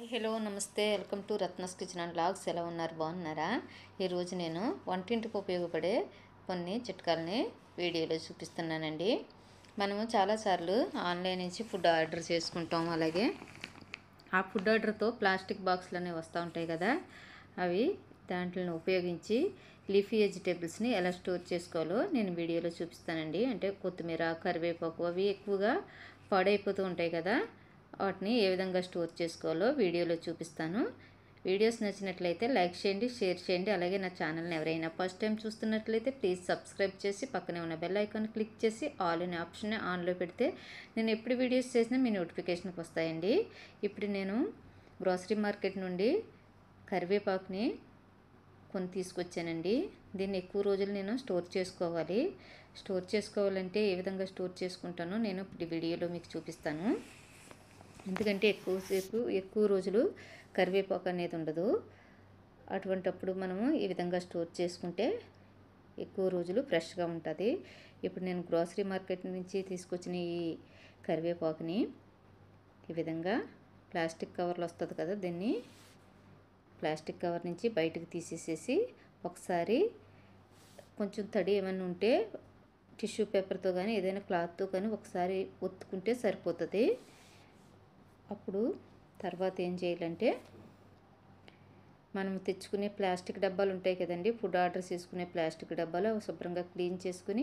hello namaste welcome to Ratna's kitchen and blogs ఎలా ఉన్నారు బాగున్నారా ఈరోజు నేను వంటింటికి ఉపయోగపడే కొన్ని చిట్కాలని వీడియోలో చూపిస్తున్నానండి మనము చాలాసార్లు ఆన్లైన్ నుంచి ఫుడ్ ఆర్డర్ చేసుకుంటాం అలాగే ఆ ఫుడ్ ఆర్డర్తో ప్లాస్టిక్ బాక్స్లు అనేవి వస్తూ ఉంటాయి కదా అవి దాంట్లను ఉపయోగించి లీఫీ వెజిటేబుల్స్ని ఎలా స్టోర్ చేసుకోవాలో నేను వీడియోలో చూపిస్తానండి అంటే కొత్తిమీర కరివేపాకు అవి ఎక్కువగా పాడైపోతూ ఉంటాయి కదా వాటిని ఏ విధంగా స్టోర్ చేసుకోవాలో వీడియోలో చూపిస్తాను వీడియోస్ నచ్చినట్లయితే లైక్ చేయండి షేర్ చేయండి అలాగే నా ఛానల్ని ఎవరైనా ఫస్ట్ టైం చూస్తున్నట్లయితే ప్లీజ్ సబ్స్క్రైబ్ చేసి పక్కనే ఉన్న బెల్ ఐకాన్ క్లిక్ చేసి ఆల్ అనే ఆప్షన్ ఆన్లో పెడితే నేను ఎప్పుడు వీడియోస్ చేసినా మీ నోటిఫికేషన్కి వస్తాయండి ఇప్పుడు నేను గ్రాసరీ మార్కెట్ నుండి కరివేపాకుని కొని తీసుకొచ్చానండి దీన్ని ఎక్కువ రోజులు నేను స్టోర్ చేసుకోవాలి స్టోర్ చేసుకోవాలంటే ఏ విధంగా స్టోర్ చేసుకుంటానో నేను ఇప్పుడు ఈ వీడియోలో మీకు చూపిస్తాను ఎందుకంటే ఎక్కువసేపు ఎక్కువ రోజులు కరివేపాకు అనేది ఉండదు అటువంటప్పుడు మనము ఈ విధంగా స్టోర్ చేసుకుంటే ఎక్కువ రోజులు ఫ్రెష్గా ఉంటుంది ఇప్పుడు నేను గ్రాసరీ మార్కెట్ నుంచి తీసుకొచ్చిన ఈ కరివేపాకుని ఈ విధంగా ప్లాస్టిక్ కవర్లు వస్తుంది కదా దీన్ని ప్లాస్టిక్ కవర్ నుంచి బయటకు తీసేసేసి ఒకసారి కొంచెం తడి ఏమైనా ఉంటే టిష్యూ పేపర్తో కానీ ఏదైనా క్లాత్తో కానీ ఒకసారి ఒత్తుకుంటే సరిపోతుంది అప్పుడు తర్వాత ఏం చేయాలంటే మనం తెచ్చుకునే ప్లాస్టిక్ డబ్బాలు ఉంటాయి కదండి ఫుడ్ ఆర్డర్ చేసుకునే ప్లాస్టిక్ డబ్బాలు శుభ్రంగా క్లీన్ చేసుకుని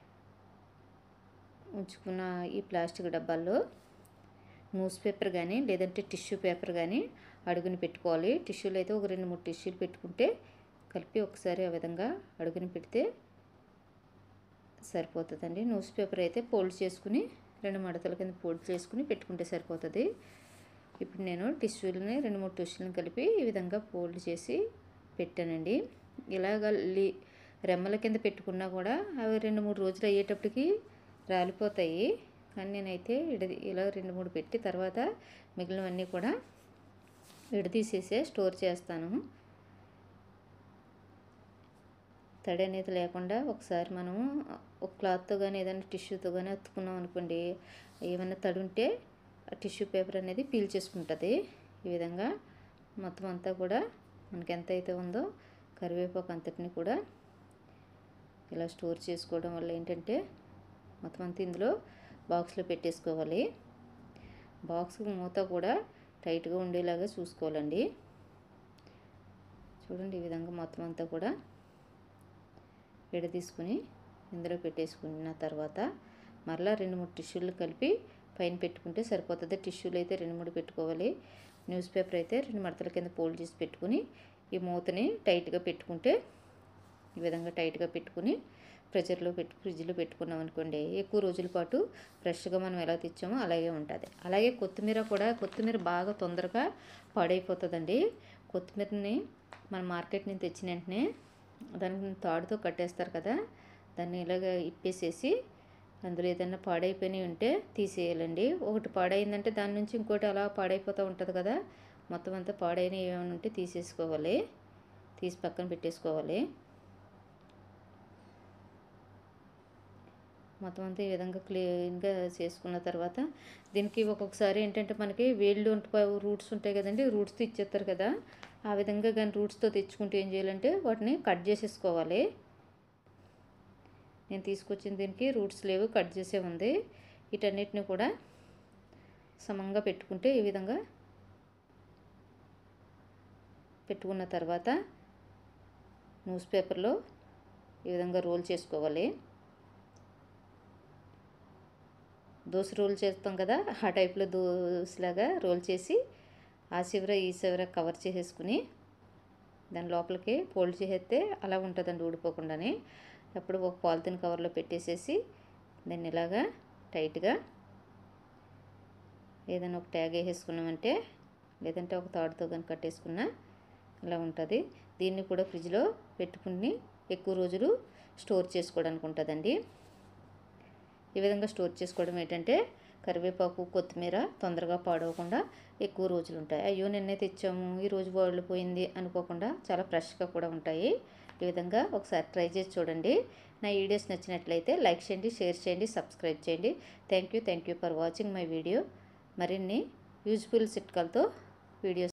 ఉంచుకున్న ఈ ప్లాస్టిక్ డబ్బాల్లో న్యూస్ పేపర్ కానీ లేదంటే టిష్యూ పేపర్ కానీ అడుగుని పెట్టుకోవాలి టిష్యూలు అయితే ఒక రెండు మూడు టిష్యూలు పెట్టుకుంటే కలిపి ఒకసారి ఆ విధంగా అడుగుని పెడితే సరిపోతుందండి న్యూస్ పేపర్ అయితే ఫోల్డ్ చేసుకుని రెండు మడతల కింద ఫోల్డ్ చేసుకుని పెట్టుకుంటే సరిపోతుంది ఇప్పుడు నేను టిష్యూలని రెండు మూడు టిష్యూలను కలిపి ఈ విధంగా ఫోల్డ్ చేసి పెట్టానండి ఇలాగ రెమ్మల కింద పెట్టుకున్నా కూడా అవి రెండు మూడు రోజులు అయ్యేటప్పటికి రాలిపోతాయి కానీ నేనైతే ఇడది ఇలా రెండు మూడు పెట్టి తర్వాత మిగిలినవన్నీ కూడా విడదీసేసే స్టోర్ చేస్తాను తడి అనేది లేకుండా ఒకసారి మనము ఒక క్లాత్తో కానీ ఏదైనా టిష్యూతో కానీ అతుకున్నాం అనుకోండి ఏమైనా తడి ఉంటే ఆ టిష్యూ పేపర్ అనేది పీల్ చేసుకుంటుంది ఈ విధంగా మొత్తం అంతా కూడా మనకి ఎంత అయితే ఉందో కరివేపాకు అంతటిని కూడా ఇలా స్టోర్ చేసుకోవడం వల్ల ఏంటంటే మొత్తం అంతా ఇందులో బాక్స్లో పెట్టేసుకోవాలి బాక్స్ మూత కూడా టైట్గా ఉండేలాగా చూసుకోవాలండి చూడండి ఈ విధంగా మొత్తం అంతా కూడా విడదీసుకుని ఇందులో పెట్టేసుకున్న తర్వాత మరలా రెండు మూడు టిష్యూలు కలిపి పైన పెట్టుకుంటే సరిపోతుంది టిష్యూలు అయితే రెండు మూడు పెట్టుకోవాలి న్యూస్ పేపర్ అయితే రెండు మడతల కింద ఫోల్డ్ చేసి పెట్టుకుని ఈ మూతని టైట్గా పెట్టుకుంటే ఈ విధంగా టైట్గా పెట్టుకుని ప్రెషర్లో పెట్టి ఫ్రిడ్జ్లో పెట్టుకున్నాం అనుకోండి ఎక్కువ రోజుల పాటు ఫ్రెష్గా మనం ఎలా తెచ్చామో అలాగే ఉంటుంది అలాగే కొత్తిమీర కూడా కొత్తిమీర బాగా తొందరగా పాడైపోతుందండి కొత్తిమీరని మన మార్కెట్ నుంచి తెచ్చిన వెంటనే దానికి తాడుతో కట్టేస్తారు కదా దాన్ని ఇలాగ ఇప్పేసేసి అందులో ఏదైనా పాడైపోయినవి ఉంటే తీసేయాలండి ఒకటి పాడైందంటే దాని నుంచి ఇంకోటి అలా పాడైపోతూ ఉంటుంది కదా మొత్తం అంతా పాడైనవి ఏమైనా ఉంటే తీసేసుకోవాలి తీసి పక్కన పెట్టేసుకోవాలి మొత్తం అంతా ఈ విధంగా క్లీన్గా చేసుకున్న తర్వాత దీనికి ఒక్కొక్కసారి ఏంటంటే మనకి వేళ్ళు రూట్స్ ఉంటాయి కదండి రూట్స్తో ఇచ్చేస్తారు కదా ఆ విధంగా కానీ రూట్స్తో తెచ్చుకుంటే ఏం చేయాలంటే వాటిని కట్ చేసేసుకోవాలి నేను తీసుకొచ్చిన దీనికి రూట్స్ లేవు కట్ చేసే ఉంది వీటన్నిటిని కూడా సమంగా పెట్టుకుంటే ఈ విధంగా పెట్టుకున్న తర్వాత న్యూస్ పేపర్లో ఈ విధంగా రోల్ చేసుకోవాలి దోశ రోల్ చేస్తాం కదా ఆ టైప్లో దోశలాగా రోల్ చేసి ఆ చివర ఈ చివర కవర్ చేసేసుకుని దాని లోపలికి ఫోల్డ్ చేసేస్తే అలా ఉంటుందండి ఊడిపోకుండానే అప్పుడు ఒక పాలిథిన్ కవర్లో పెట్టేసేసి దాన్ని ఇలాగా టైట్గా ఏదైనా ఒక ట్యాగ్ వేసేసుకున్నామంటే లేదంటే ఒక తాడుతో కానీ కట్టేసుకున్నా ఇలా ఉంటుంది దీన్ని కూడా ఫ్రిడ్జ్లో పెట్టుకుని ఎక్కువ రోజులు స్టోర్ చేసుకోవడానికి ఉంటుందండి ఈ విధంగా స్టోర్ చేసుకోవడం ఏంటంటే కరివేపాకు కొత్తిమీర తొందరగా పాడవకుండా ఎక్కువ రోజులు ఉంటాయి అయ్యో నిన్నే తెచ్చాము ఈరోజు పోయింది అనుకోకుండా చాలా ఫ్రెష్గా కూడా ఉంటాయి ఈ విధంగా ఒకసారి ట్రై చేసి చూడండి నా వీడియోస్ నచ్చినట్లయితే లైక్ చేయండి షేర్ చేయండి సబ్స్క్రైబ్ చేయండి thank you thank you for watching my video మరిన్ని యూజ్ఫుల్ చిట్కాలతో వీడియోస్